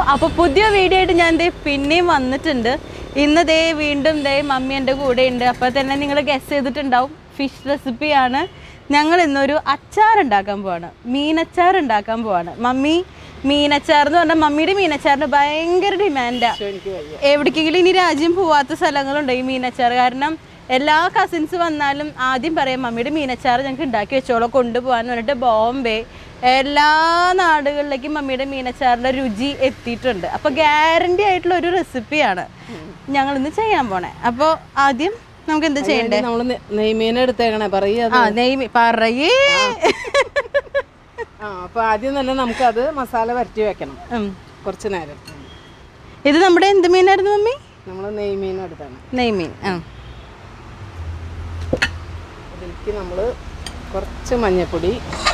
അപ്പോൾ പുതിയ വീഡിയോ ആയിട്ട് ഞാൻ ദേ പിന്നെയും വന്നിട്ടുണ്ട് ഇന്ന് ദേ വീണ്ടും ദേ മമ്മി എൻ്റെ കൂടെ ഉണ്ട് അപ്പോൾ തന്നെ നിങ്ങൾ ഗസ് ചെയ്തിട്ടുണ്ടാവും ഫിഷ് റെസിപ്പിയാണ് ഞങ്ങൾ ഇന്നൊരു അച്ചാർ ഉണ്ടാക്കാൻ പോവാണ് മീനച്ചാർ ഉണ്ടാക്കാൻ പോവാണ് മമ്മി മീനച്ചാർ എന്ന് പറഞ്ഞാൽ മമ്മിയുടെ മീനച്ചാറിന് ഭയങ്കര ഡിമാൻഡാണ് എനിക്ക് വയ്യ എവിടേക്കെങ്കിലും ഇനി രാജ്യം പോവാത്ത സ്ഥലങ്ങളുണ്ട് ഈ മീനച്ചാർ കാരണം എല്ലാ കസിൻസ് വന്നാലും ആദ്യം പറയാം മമ്മിയുടെ മീനച്ചാർ ഞങ്ങൾക്ക് ഉണ്ടാക്കി വെച്ചോളൂ കൊണ്ടുപോകാന്ന് പറഞ്ഞിട്ട് ബോംബെ എല്ലാ നാടുകളിലേക്കും മമ്മിയുടെ മീനച്ചാറിന്റെ രുചി എത്തിയിട്ടുണ്ട് അപ്പൊ ഗ്യാരണ്ടി ആയിട്ടുള്ള ഒരു റെസിപ്പിയാണ് ഞങ്ങൾ ഇന്ന് ചെയ്യാൻ പോണേ അപ്പോൾ ആദ്യം നമുക്ക് എന്ത് ചെയ്യണ്ടേ നമ്മൾ നെയ്മീൻ എടുത്തേക്കണേ പറയ ആ നെയ്മ് പറയേ ആ അപ്പൊ ആദ്യം തന്നെ നമുക്കത് മസാല വരട്ടി വെക്കണം ഉം. കുറച്ച് നേരം ഇത് നമ്മുടെ എന്ത് മീനായിരുന്നു മമ്മി നമ്മൾ നെയ്മീൻ എടുത്താണ് നെയ്മീൻ ആ അതിലേക്ക് നമ്മൾ കുറച്ച് മഞ്ഞൾപ്പൊടി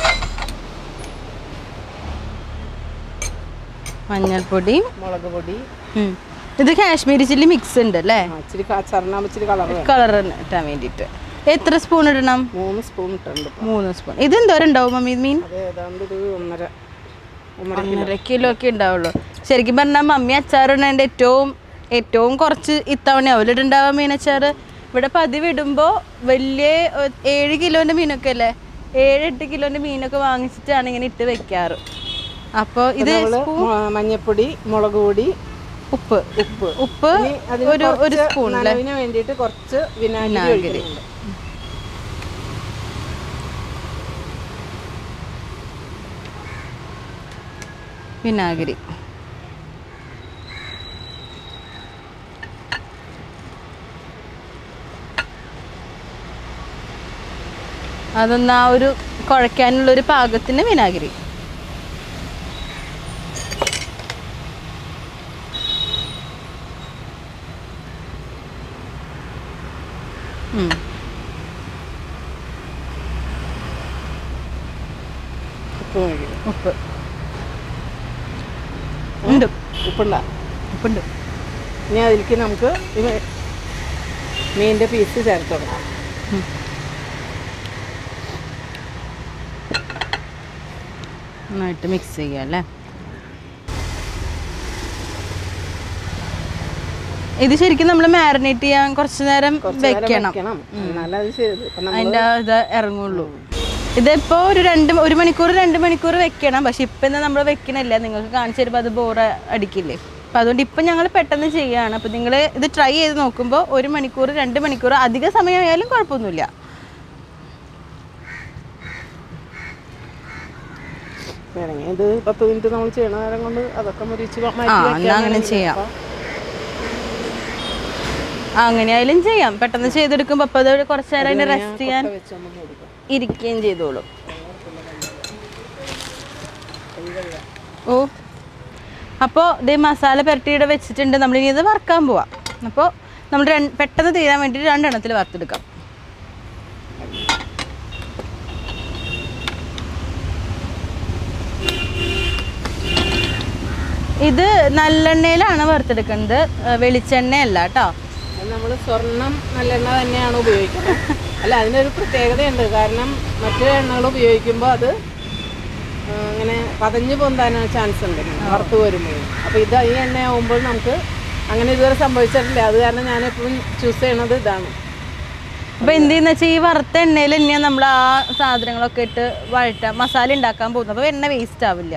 മഞ്ഞൾപ്പൊടി മുളക് പൊടി ഉം. ഇത് കാശ്മീരി ചില്ലി മിക്സ് ഉണ്ട് അല്ലേ ആ, ഇച്ചിരി കാച്ചറിനാകുമ്പോൾ ഇച്ചിരി കളർ വേണം കളർ ഇട്ടാൻ വേണ്ടിയിട്ട് എത്ര സ്പൂൺ ഇടണം മൂന്ന് സ്പൂൺ ഇട്ടുണ്ട് ഇപ്പൊ. മൂന്ന് സ്പൂൺ ഇത് എന്തോരം ഉണ്ടാവും മമ്മി മീൻ അത് ഏതാണ്ട് ഒരു ഒന്നര ഒന്നര ഒന്നര കിലോ ഒക്കെ ഉണ്ടാവുള്ളൂ ശരിക്കും പറഞ്ഞാൽ മമ്മി അച്ചാർ ഇടുന്നതിൻ്റെ ഏറ്റവും ഏറ്റവും കുറച്ച് ഇത്തവണ അവലിടുണ്ടാവുക മീനച്ചാർ ഇവിടെ പതിവ് ഇടുമ്പോൾ വലിയ ഒ- ഏഴ് കിലോൻ്റെ മീനൊക്കെ അല്ലേ ഏഴ് എട്ട് കിലോൻ്റെ മീനൊക്കെ വാങ്ങിച്ചിട്ടാണ് ഇങ്ങനെ ഇട്ട് വെക്കാറ് അപ്പോൾ ഇത് നമ്മള് മ- മഞ്ഞൾപ്പൊടി മുളക് പൊടി ഉപ്പ് ഉപ്പ് ഉപ്പ് ഇനി അതിന് ഒരു ഒരു കുറച്ച് സ്പൂൺ അല്ലേ നനവിന് വേണ്ടിയിട്ട് കുറച്ച് വിനാഗിരി വിനാഗിരി. ഒഴിക്കുന്നുണ്ട് വിനാഗിരി അതൊന്ന് ആ ഒരു കുഴയ്ക്കാനുള്ള ഒരു പാകത്തിന് വിനാഗിരി ഉം. ഉപ്പ് ഒഴിക്കണം ഉപ്പ് ഉണ്ട് ഉപ്പുണ്ട ഉപ്പുണ്ട് ഇനി അതിലേക്ക് നമുക്ക് ഈ മീനിൻ്റെ പീസ് ചേർത്ത് കൊടുക്കാം നന്നായിട്ട് മിക്സ് ചെയ്യുക അല്ലേ ഇത് ശരിക്കും നമ്മൾ മാരിനേറ്റ് ചെയ്യാൻ കുറച്ച് നേരം കുറച്ച് നേരം വെക്കണം വെക്കണം എന്നാലും അത് ചെയ്ത് ഇപ്പം നമ്മൾ അതിൻ്റെ ഇത് ഇറങ്ങുള്ളൂ ഇതിപ്പോ ഒരു രണ്ട് ഒരു മണിക്കൂർ രണ്ട് മണിക്കൂർ വെക്കണം പക്ഷെ ഇപ്പം എന്നാ നമ്മൾ വെക്കണില്ല നിങ്ങൾക്ക് കാണിച്ചു തരുമ്പോൾ അത് ബോറ് അടിക്കില്ലേ അപ്പം അതുകൊണ്ട് ഇപ്പം ഞങ്ങൾ പെട്ടെന്ന് ചെയ്യുകയാണ് അപ്പം നിങ്ങൾ ഇത് ട്രൈ ചെയ്ത് നോക്കുമ്പോൾ ഒരു മണിക്കൂർ രണ്ട് മണിക്കൂർ അധിക സമയമായാലും കുഴപ്പമൊന്നുമില്ല വേണമെങ്കിൽ ഇത് പത്ത് മിനിറ്റ് നമ്മൾ ചെയ്യണ നേരം കൊണ്ട് അതൊക്കെ മുരിച്ച് ആ മാറ്റി എന്നാ വെക്കാം അങ്ങനെ വേണമെങ്കിൽ. ചെയ്യാം അപ്പം ആ, അങ്ങനെയായാലും ചെയ്യാം പെട്ടെന്ന് ചെയ്തെടുക്കുമ്പോൾ അപ്പോൾ അത് കുറച്ച് നേരം അതിന് റെസ്റ്റ് ചെയ്യാൻ ഒക്കെ വെച്ച് നമുക്ക് കൊടുക്കാം ഇരിക്കുകയും ചെയ്തോളൂ ഓ അപ്പോൾ ഇതേ മസാല പുരട്ടിയുടെ വെച്ചിട്ടുണ്ട് നമ്മളിനി ഇത് വറുക്കാൻ പോവാം അപ്പോൾ നമ്മൾ രണ്ട് പെട്ടെന്ന് തീരാൻ വേണ്ടിയിട്ട് രണ്ടെണ്ണത്തിൽ വറുത്തെടുക്കാം ഇത് നല്ലെണ്ണയിലാണ് വറുത്തെടുക്കുന്നത് ഏഹ് വെളിച്ചെണ്ണയല്ല കേട്ടോ അത് നമ്മൾ സ്വർണം നല്ലെണ്ണ തന്നെയാണ് ഉപയോഗിക്കുന്നത് അല്ല അതിനൊരു പ്രത്യേകതയുണ്ട് കാരണം മറ്റു എണ്ണകൾ ഉപയോഗിക്കുമ്പോൾ അത് ആ, ഇങ്ങനെ പതഞ്ഞു പൊന്താനാണ് ചാൻസ് ഉണ്ട് ഇങ്ങനെ വറുത്ത് വരുമ്പോൾ അപ്പോൾ ഇത് ഈ എണ്ണയാവുമ്പോൾ നമുക്ക് അങ്ങനെ ഇതുവരെ സംഭവിച്ചിട്ടില്ല അത് കാരണം ഞാൻ എപ്പോഴും ചൂസ് ചെയ്യണത് ഇതാണ് അപ്പൊ എന്ത് ചെയ്യുന്ന വെച്ചാൽ ഈ വറുത്ത എണ്ണയിൽ തന്നെയാണ് നമ്മൾ ആ സാധനങ്ങളൊക്കെ ഇട്ട് വഴറ്റ മസാല ഉണ്ടാക്കാൻ പോകുന്നത് അപ്പോൾ എണ്ണ വേസ്റ്റ് ആവില്ല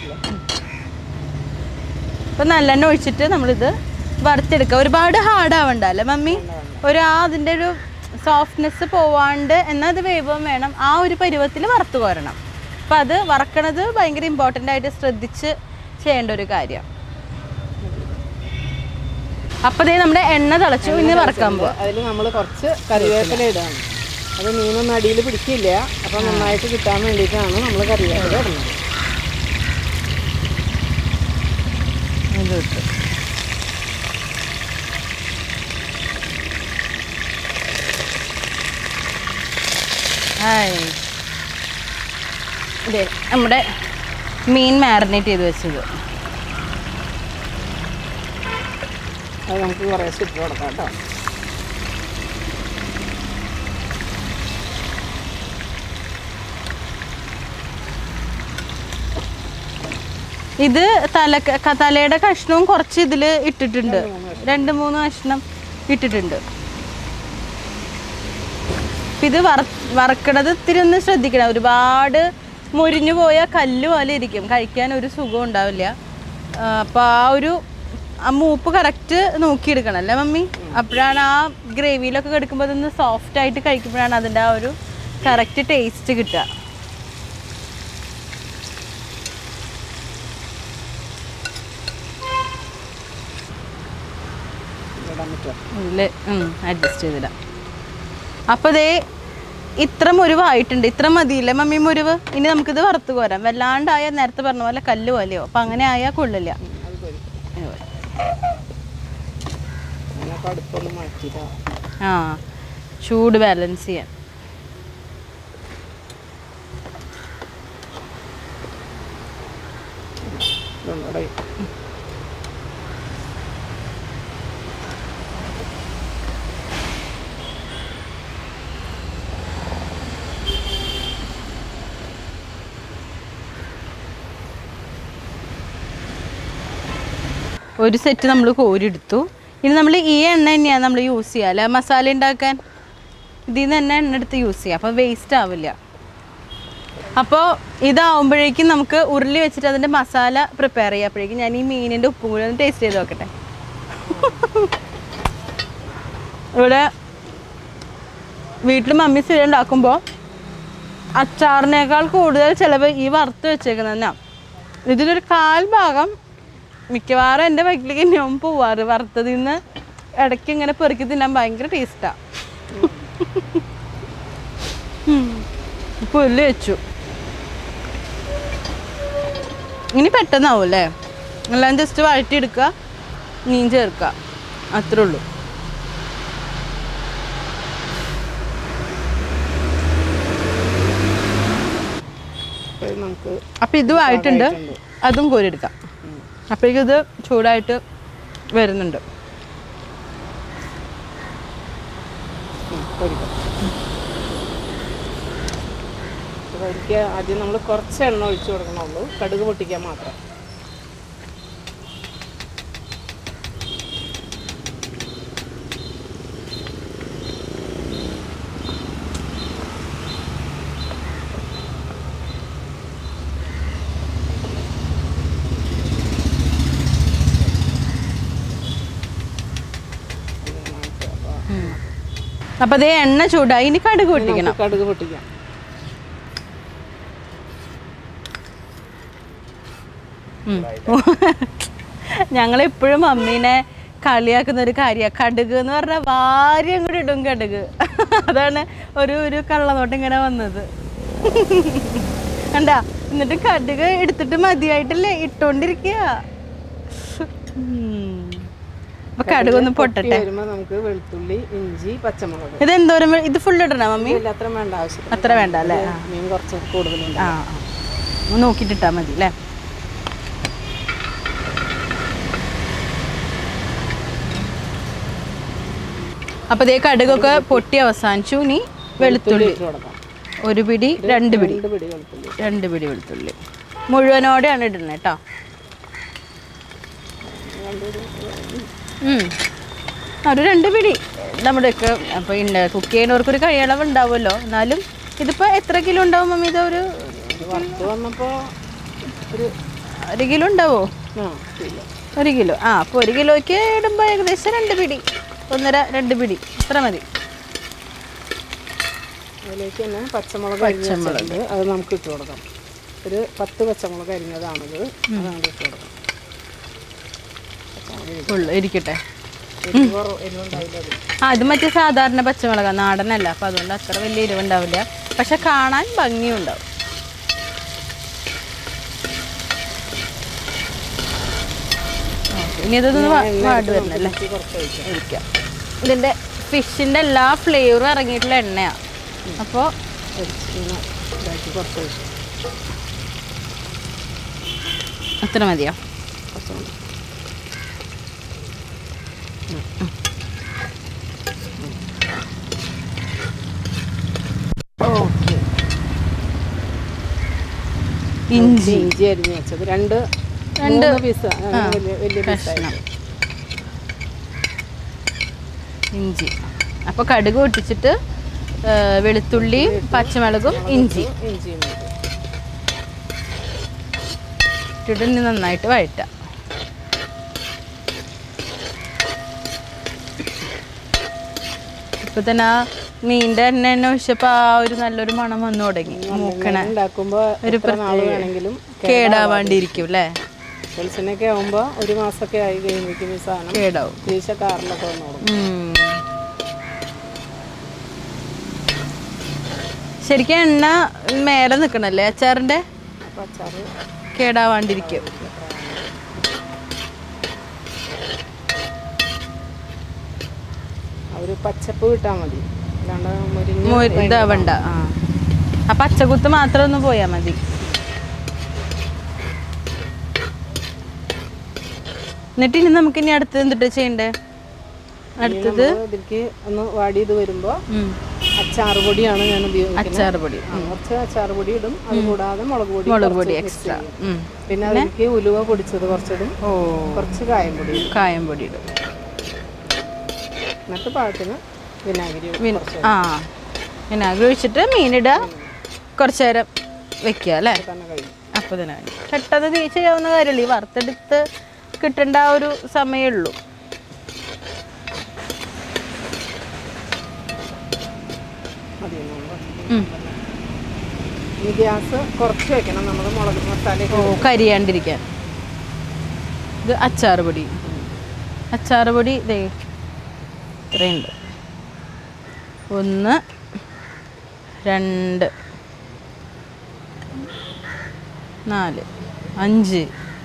അപ്പൊ നല്ലെണ്ണ ഒഴിച്ചിട്ട് നമ്മളിത് വറുത്തെടുക്കുക ഒരുപാട് ഹാർഡ് ആവണ്ട അല്ലേ മമ്മി ഒരു ആ അതിൻ്റെ ഒരു സോഫ്റ്റ്നെസ് പോവാണ്ട് എന്നാൽ അത് വേവും വേണം ആ ഒരു പരുവത്തിൽ വറുത്ത് കോരണം അപ്പം അത് വറക്കണത് ഭയങ്കര ഇമ്പോർട്ടൻ്റ് ആയിട്ട് ശ്രദ്ധിച്ച് ചെയ്യേണ്ട ഒരു കാര്യം അപ്പോൾ ദേ നമ്മുടെ എണ്ണ തിളച്ചു ഇനി വറക്കാൻ പോവാം അതിൽ നമ്മൾ കുറച്ച് കറിവേപ്പില ഇടാണ് അത് മീനൊന്നും അടിയിൽ പിടിക്കില്ല അപ്പോൾ നന്നായിട്ട് കിട്ടാൻ വേണ്ടിയിട്ടാണ് നമ്മൾ കറിവേപ്പില ഇടുന്നത് ഇത് ഇട്ടു. ഹായ് ഇതേ നമ്മുടെ മീൻ മാരിനേറ്റ് ചെയ്ത് വെച്ചത് അത് നമുക്ക് കുറേശ്ശെ ഇട്ട് കൊടുക്കാം കേട്ടോ ഇത് തല ക- തലയുടെ കഷ്ണവും കുറച്ച് ഇതിൽ ഇട്ടിട്ടുണ്ട് രണ്ട് മൂന്ന് കഷ്ണം ഇട്ടിട്ടുണ്ട് ഇപ്പൊ ഇത് വറ വറക്കണത് ഇത്തിരി ഒന്ന് ശ്രദ്ധിക്കണം ഒരുപാട് മുരിഞ്ഞു പോയ കല്ല് പോലെ ഇരിക്കും കഴിക്കാൻ ഒരു സുഖം ഉണ്ടാവില്ല ആ, അപ്പൊ ആ ഒരു ആ മൂപ്പ് കറക്റ്റ് നോക്കിയെടുക്കണം അല്ലേ മമ്മി അപ്പോഴാണ് ആ ഗ്രേവിയിലൊക്കെ കിടക്കുമ്പോൾ അതൊന്ന് സോഫ്റ്റ് ആയിട്ട് കഴിക്കുമ്പോഴാണ് അതിൻ്റെ ആ ഒരു കറക്റ്റ് ടേസ്റ്റ് കിട്ടുക ഇടാൻ പറ്റുമോ ഇതിൽ അഡ്ജസ്റ്റ് ചെയ്തിടാം അപ്പോൾ ദേ ഇത്ര മുരിവായിട്ടുണ്ട് ഇത്ര മതിയില്ലേ മമ്മി മുരിവ് ഇനി നമുക്കിത് വറുത്ത് കോരാം വല്ലാണ്ടായ നേരത്തെ പറഞ്ഞ പോലെ കല്ല് പോലെയോ അപ്പം അങ്ങനെ ആയാൽ കൊള്ളില്ല അത് പൊരിക്കും അങ്ങനെയൊക്കെ അടുത്തൊന്ന് മാറ്റിയിട്ടാ ആ ചൂട് ബാലൻസ് ചെയ്യാൻ ഇതൊന്നുകൂടെ ഒരു സെറ്റ് നമ്മൾ കോരിയെടുത്തു ഇനി നമ്മൾ ഈ എണ്ണ തന്നെയാണ് നമ്മൾ യൂസ് ചെയ്യുക അല്ലെ മസാല ഉണ്ടാക്കാൻ ഇതിൽ നിന്ന് തന്നെ എണ്ണ എടുത്ത് യൂസ് ചെയ്യാം അപ്പോൾ വേസ്റ്റ് ആവില്ല അപ്പോൾ ഇതാവുമ്പോഴേക്കും നമുക്ക് ഉരുളി വെച്ചിട്ട് അതിൻ്റെ മസാല പ്രിപ്പയർ ചെയ്യാം അപ്പോഴേക്കും ഞാൻ ഈ മീനിൻ്റെ ഉപ്പും കൂടി ഒന്ന് ടേസ്റ്റ് ചെയ്ത് നോക്കട്ടെ ഇവിടെ വീട്ടിൽ മമ്മി സ്ഥിരം ഉണ്ടാക്കുമ്പോൾ അച്ചാറിനേക്കാൾ കൂടുതൽ ചിലവ് ഈ വറുത്ത് വെച്ചേക്കുന്നതന്നെ ഇതിലൊരു കാൽ ഭാഗം മിക്കവാറും എൻ്റെ വയറ്റിലേക്ക് ഞാൻ പോവാറ് വറുത്തതിൽ നിന്ന് ഇടയ്ക്ക് ഇങ്ങനെ പെറുക്കി തിന്നാൻ ഭയങ്കര ടേസ്റ്റാണ് പുല്ല് വെച്ചു ഇനി പെട്ടെന്നാവും അല്ലേ എല്ലാം ജസ്റ്റ് വഴറ്റിയെടുക്കുക മീൻ ചേർക്കുക അത്രേ ഉള്ളൂ അപ്പോൾ നമുക്ക് അപ്പം ഇതും ആയിട്ടുണ്ട് അതും കോരിയെടുക്കാം അപ്പോഴേക്കും ഇത് ചൂടായിട്ട് വരുന്നുണ്ട് ഉം, പൊരിക്കാം അപ്പോൾ എനിക്ക് ആദ്യം നമ്മൾ കുറച്ച് എണ്ണ ഒഴിച്ചു കൊടുക്കണുള്ളൂ കടുക് പൊട്ടിക്കാൻ മാത്രം അപ്പം അതേ എണ്ണ ചൂടായി ഇനി കടുക് പൊട്ടിക്കണം നമുക്ക് കടുക് പൊട്ടിക്കാം ഞങ്ങളെപ്പോഴും മമ്മീനെ കളിയാക്കുന്ന ഒരു കാര്യമാണ് കടുക് എന്ന് പറഞ്ഞാൽ വാര്യം കൂടി ഇടും കടുക് അതാണ് ഒരു ഒരു കള്ളനോട്ടം ഇങ്ങനെ വന്നത് കണ്ടാ എന്നിട്ട് കടുക് എടുത്തിട്ട് മതിയായിട്ടല്ലേ ഇട്ടോണ്ടിരിക്കുക അപ്പൊ കടുക് ഒന്ന് പൊട്ടട്ടെ വരുമ്പോൾ നമുക്ക് വെളുത്തുള്ളി ഇഞ്ചി പച്ചമുളക് ഇത് എന്തോരം വേ- ഇത് ഫുൾ ഇടണോ മമ്മി ഇതിൽ അത്ര വേണ്ട ആവശ്യം അത്ര വേണ്ട അല്ലേ ആ മീൻ കുറച്ച് കൂടുതലുണ്ട് ആ ആ. ഒന്ന് നോക്കിയിട്ടിട്ടാ മതി അല്ലേ അപ്പൊ ഇതേ കടുകൊക്കെ പൊട്ടി അവസാനിച്ചു ഇനി വെളുത്തുള്ളി ഇട്ട് കൊടുക്കാം ഒരു പിടി രണ്ട് പിടി രണ്ട് പിടി വെളുത്തുള്ളി രണ്ട് പിടി വെളുത്തുള്ളി മുഴുവനോടെയാണ് ഇടുന്നത് കേട്ടോ ഉം. ഒരു രണ്ട് പിടി നമ്മുടെയൊക്കെ അപ്പോൾ ഉണ്ട് കുക്ക് ചെയ്യുന്നവർക്കൊരു കഴിയളവ് ഉണ്ടാവുമല്ലോ എന്നാലും ഇതിപ്പോൾ എത്ര കിലോ ഉണ്ടാവും മമ്മി ഇത് ഒരു ഇത് വറുത്ത് വന്നപ്പോൾ ഒരു ഒരു കിലോ ഉണ്ടാവോ ആ കിലോ ഒരു കിലോ ആ അപ്പോൾ ഒരു കിലോയ്ക്ക് ഇടുമ്പോൾ ഏകദേശം രണ്ട് പിടി ഒന്നര രണ്ട് പിടി ഇത്ര മതി അതിലേക്ക് തന്നെ പച്ചമുളക് അരിഞ്ഞിട്ടുണ്ട് അത് നമുക്ക് ഇട്ട് കൊടുക്കാം ഒരു പത്ത് പച്ചമുളക് അരിഞ്ഞതാണിത് അതാണ് ഇട്ട് കൊടുക്കാം പച്ചമുളക് ഫുള്ള് ഇരിക്കട്ടെ എരിവ് കുറവ് എരിവുണ്ടാവില്ല അത് ആ ഇത് മറ്റേ സാധാരണ പച്ചമുളകാണ് നാടനല്ല അപ്പോൾ അതുകൊണ്ട് അത്ര വലിയ എരിവുണ്ടാവില്ല പക്ഷെ കാണാൻ ഭംഗിയും ഉണ്ടാവും ഓക്കേ, ഇനി ഇതൊന്ന് വാ- വാടി വരണല്ലേ ഇച്ചിരി കുറച്ച് ഒഴിക്കാം ഒഴിക്കാം ഇതിൻ്റെ ഫിഷിൻ്റെ എല്ലാ ഫ്ലേവറും ഇറങ്ങിയിട്ടുള്ള എണ്ണയാണ് അപ്പോൾ ഒഴിച്ച് ഇങ്ങനെ ഇതാക്കി കുറച്ച് ഒഴിച്ചു അത്ര മതിയോ കുറച്ച് മതി. ഇഞ്ചി ഇഞ്ചി അരിഞ്ഞ് വെച്ചത് രണ്ട് രണ്ട് മൂന്ന് പീസ് വലിയ വലിയ പീസായി കഷ്ണം ഇഞ്ചി അപ്പോൾ കടുക് പൊട്ടിച്ചിട്ട് ആ, വെളുത്തുള്ളി പച്ചമുളകും ഇഞ്ചി ഇഞ്ചിയും ഇടും. ഇട്ടിട്ട് ഇനി നന്നായിട്ട് വഴറ്റാം ഇപ്പൊ തന്നെ ആ മീനിന്റെ എണ്ണ എണ്ണ ഒഴിച്ചപ്പോ ആ ഒരു നല്ലൊരു മണം വന്നു തുടങ്ങി മൂക്കണ ഉണ്ടാക്കുമ്പോ ഒരു എത്ര നാള് വേണമെങ്കിലും കേടാവാണ്ടിരിക്കും അല്ലേ വെളിച്ചെണ്ണയൊക്കെ ആവുമ്പോ ഒരു മാസമൊക്കെ ആയി കഴിയുമ്പോഴേക്കും ഈ സാധനം കേടാവും വീശ കാറിലൊക്കെ വന്നോളും ഉം. ശരിക്കും എണ്ണ മേലെ നിക്കണല്ലേ അച്ചാറിന്റെ അപ്പൊ അച്ചാറ് കേടാവാണ്ടിരിക്കും ആ ഒരു പച്ചപ്പ് കിട്ടാൻ മതി അല്ലാണ്ട് മുരിഞ്ഞ് മൊ- ഇതാവണ്ട ആ ആ പച്ചക്കുത്ത് മാത്രം ഒന്ന് പോയാ മതി എന്നിട്ട് ഇനി നമുക്ക് ഇനി അടുത്തത് എന്തിട്ട് ചെയ്യണ്ടേ അടുത്തത് നമ്മള് ഇതിലേക്ക് ഒന്ന് വാടിയത് വരുമ്പോ ഉം. അച്ചാറ് പൊടിയാണ് ഞാൻ ഉപയോഗിക്കുന്നത് അച്ചാറ് പൊടി ആ, കുറച്ച് അച്ചാറ് പൊടി ഇടും അത് കൂടാതെ മുളക് പൊടി മുളക് പൊടി കുറച്ച് mix എക്സ്ട്രാ ചെയ്യും. പിന്നെ അതിലേക്ക് ഉലുവ പൊടിച്ചത് കുറച്ചിടും ഓ കുറച്ച് കായം പൊടി ഇടും. കായം പൊടി ഇടും എന്നിട്ട് പാകത്തിന് വിനാഗിരി വിൻ- കുറച്ച് ആ വിനാഗിരി ഒഴിച്ചിട്ട് മീനിടുക കുറച്ച് നേരം വെക്കുക അല്ലേ തന്നെ കഴിയും അപ്പോൾ തന്നെ കഴിഞ്ഞു. പെട്ടെന്ന് തീ ചെയ്യാവുന്ന കാര്യമല്ല ഈ വറുത്തെടുത്ത് കിട്ടേണ്ട ആ ഒരു സമയമേ ഉള്ളൂ മതി നമ്മൾ ഉം. ഈ ഗ്യാസ് കുറച്ച് വെക്കണം നമ്മൾ മുളക് മസാലയൊക്കെ ഓ കരിയാണ്ടിരിക്കാൻ ഇത് അച്ചാറ് പൊടി അച്ചാറ് പൊടി ദേ ഇത്രയുണ്ട് ഒന്ന് രണ്ട് നാല് അഞ്ച്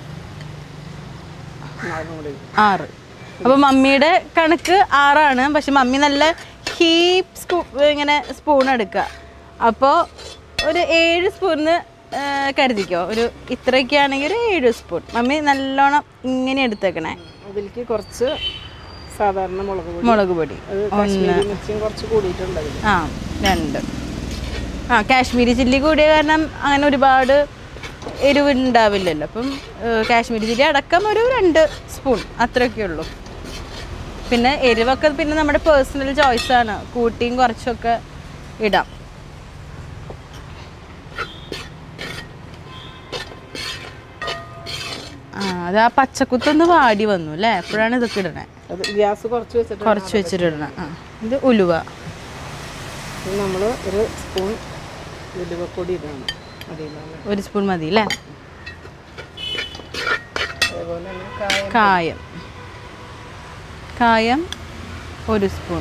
മുളകും കൂടി ഇടും. ആറ് അപ്പോൾ മമ്മിയുടെ കണക്ക് ആറാണ് പക്ഷെ മമ്മി നല്ല ഹീപ്പ് സ്പൂ ഇങ്ങനെ സ്പൂൺ എടുക്കുക അപ്പോൾ ഒരു ഏഴ് സ്പൂണിന് കരുതിക്കോ ഒരു ഇത്രയൊക്കെ ആണെങ്കിൽ ഒരു ഏഴ് സ്പൂൺ മമ്മി നല്ലോണം ഇങ്ങനെ എടുത്തേക്കണേ അതിലേക്ക് കുറച്ച് സാധാരണ മുളക് പൊടി മുളക് പൊടി അത് കാശ്മീരി മിർച്ചിയും കുറച്ച് കൂടിയിട്ടുണ്ട് അതിൽ ആ രണ്ട് ആ കാശ്മീരി ചില്ലി കൂടിയ കാരണം അങ്ങനെ ഒരുപാട് എരിവ് ഉണ്ടാവില്ലല്ലോ അപ്പം ഏഹ്, കാശ്മീരി ചില്ലി അടക്കം ഒരു രണ്ട് സ്പൂൺ അത്രയൊക്കെ ഉള്ളൂ പിന്നെ എരിവൊക്കെ പിന്നെ നമ്മുടെ പേഴ്സണൽ ചോയ്സാണ് കൂട്ടിയും കുറച്ചൊക്കെ ഇടാം ആ അത് ആ പച്ചക്കുത്തൊന്ന് വാടി വന്നു അല്ലേ എപ്പോഴാണ് ഇതൊക്കെ ഇടണേ അത് ഗ്യാസ് കുറച്ച് വെച്ചിട്ട് കുറച്ച് വെച്ചിട്ട് ഇടണം ആ ഇത് ഉലുവ നമ്മൾ ഒരു സ്പൂൺ ഉലുവപ്പൊടി ഇടണം അതിലാണ് ഒരു സ്പൂൺ മതി അല്ലേ അതേപോലെ തന്നെ കായം കായം കായം ഒരു സ്പൂൺ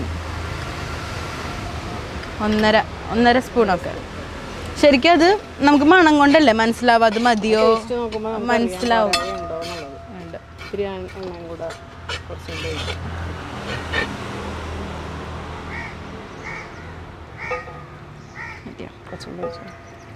ഒന്നര ഒന്നര സ്പൂണൊക്കെ ശരിക്കും അത് നമുക്ക് മണം കൊണ്ടല്ലേ മനസ്സിലാവും അത് മതിയോ ടേസ്റ്റ് നോക്കുമ്പോൾ നമുക്ക് മനസ്സിലാവും ഉണ്ടോ എന്നുള്ളത് ഉണ്ട്. ഇത്തിരി എണ്ണ- എണ്ണയും കൂടെ കുറച്ചും കൂടി ഒഴിക്കും. മതിയോ? കുറച്ചും കൂടി ഒഴിച്ചോ.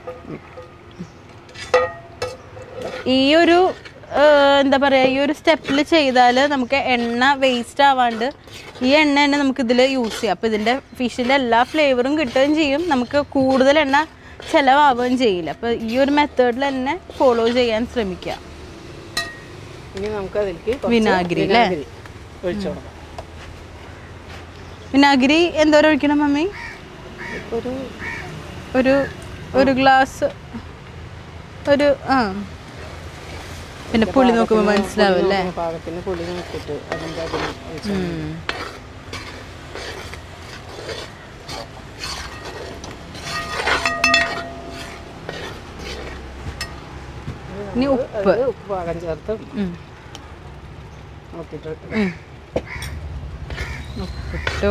ഈ ഒരു ആ, എന്താ പറയുക ഈ ഒരു സ്റ്റെപ്പിൽ ചെയ്താൽ നമുക്ക് എണ്ണ വേസ്റ്റ് ആവാണ്ട് ഈ എണ്ണ തന്നെ നമുക്ക് ഇതിൽ യൂസ് ചെയ്യാം അപ്പോൾ ഇതിൻ്റെ ഫിഷിൻ്റെ എല്ലാ ഫ്ലേവറും കിട്ടുകയും ചെയ്യും നമുക്ക് കൂടുതൽ എണ്ണ ചിലവാവുകയും ചെയ്യില്ല അപ്പോൾ ഈ ഒരു മെത്തേഡിൽ തന്നെ ഫോളോ ചെയ്യാൻ ശ്രമിക്കുക ഇനി നമുക്ക് അതിലേക്ക് കുറച്ച് വിനാഗിരി അല്ലേ? വിനാഗിരി ഒഴിച്ചു കൊടുക്കാം വിനാഗിരി എന്തോരം ഒഴിക്കണം മമ്മി ഇപ്പൊ ഒരു ഒരു ഒരു ഗ്ലാസ് ഒരു ആ പിന്നെ പുളി നോക്കുമ്പോൾ മനസ്സിലാവും അല്ലേ നോക്കുന്ന പാകത്തിന് പുളി നോക്കിയിട്ട് അതിൻ്റെ അതിൽ ഒഴിച്ചു ഉം. ഇനി ഉപ്പ് അത് ഉപ്പ് പാകം ചേർത്ത് ഉം. നോക്കിയിട്ട് ഉം. ഉപ്പിട്ടു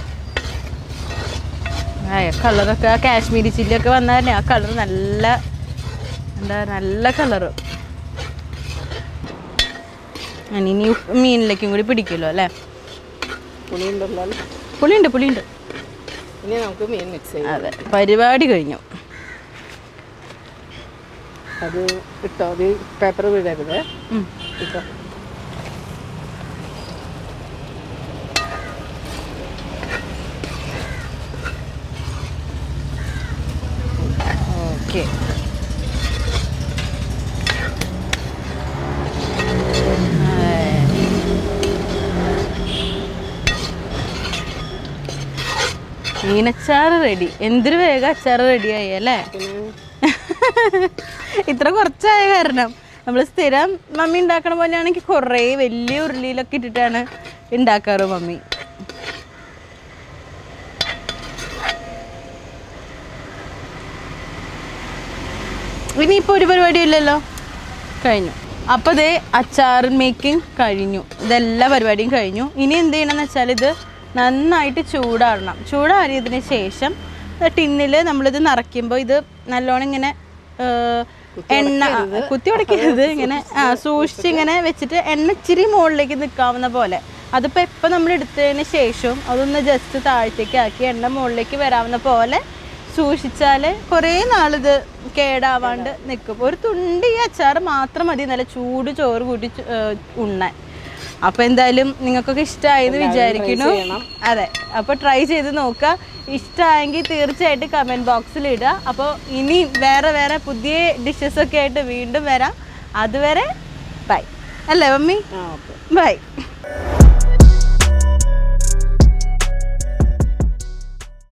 ആ കളറൊക്കെ ആ കാശ്മീരി ചില്ലിയൊക്കെ വന്നാൽ തന്നെ ആ കളർ നല്ല എന്താ നല്ല കളറ് ഇനി ഉപ്പ് മീനിലേക്കും കൂടി പിടിക്കുമല്ലോ അല്ലേ പുളി ഉണ്ടല്ലോ പുളിയുണ്ട് പുളിയുണ്ട് ഇനി നമുക്ക് മീൻ മിക്സ് ചെയ്യാം അതെ പരിപാടി കഴിഞ്ഞു അത് ഇട്ടോ അത് പേപ്പർ വീഴരുത് ഉം. ഇട്ടോ ഓക്കെ മീനച്ചാറ് റെഡി എന്തൊരു വേഗം അച്ചാറ് റെഡിയായി അല്ലേ പിന്നെ ഇത്ര കുറച്ചായ കാരണം നമ്മൾ സ്ഥിരം മമ്മി ഉണ്ടാക്കണ പോലെയാണെങ്കിൽ കുറേ വലിയ ഉരുളിയിലൊക്കെ ഇട്ടിട്ടാണ് ഉണ്ടാക്കാറ് മമ്മി ഇനിയിപ്പോൾ ഒരു പരിപാടിയും ഇല്ലല്ലോ കഴിഞ്ഞു അപ്പോൾ ദേ അച്ചാർ മേക്കിംഗ് കഴിഞ്ഞു ഇതെല്ലാ പരിപാടിയും കഴിഞ്ഞു ഇനി എന്ത് ചെയ്യണമെന്ന് വെച്ചാൽ ഇത് നന്നായിട്ട് ചൂടാറണം ചൂടാറിയതിന് ശേഷം ടിന്നിൽ നമ്മളിത് നിറയ്ക്കുമ്പോൾ ഇത് നല്ലോണം ഇങ്ങനെ ആ, എണ്ണ കുത്തി ഉടക്കരുത് ഇങ്ങനെ ആ സൂക്ഷിച്ച് ഇങ്ങനെ വെച്ചിട്ട് എണ്ണ ഇച്ചിരി മുകളിലേക്ക് നിൽക്കാവുന്ന പോലെ അതിപ്പോൾ എപ്പോൾ നമ്മൾ എടുത്തതിന് ശേഷം അതൊന്ന് ജസ്റ്റ് താഴത്തേക്ക് ആക്കി എണ്ണ മുകളിലേക്ക് വരാവുന്ന പോലെ സൂക്ഷിച്ചാൽ കുറേ നാളിത് കേടാവാണ്ട് നിൽക്കും ഒരു തുണ്ടി ഈ അച്ചാർ മാത്രം മതി നല്ല ചൂട് ചോറ് കൂട്ടി ചു- ഏർ ഉണ്ണാൻ അപ്പോൾ എന്തായാലും നിങ്ങൾക്കൊക്കെ ഇഷ്ടമായി എന്ന് വിചാരിക്കുന്നു അതെ അപ്പോൾ ട്രൈ ചെയ്ത് നോക്കുക ഇഷ്ടമായെങ്കിൽ തീർച്ചയായിട്ടും കമൻറ്റ് ബോക്സിൽ ഇടുക അപ്പോൾ ഇനി വേറെ വേറെ പുതിയ ഡിഷസ് ഒക്കെ ആയിട്ട് വീണ്ടും വരാം അതുവരെ ബൈ അല്ലേ മമ്മി ആ ഓക്കെ ബൈ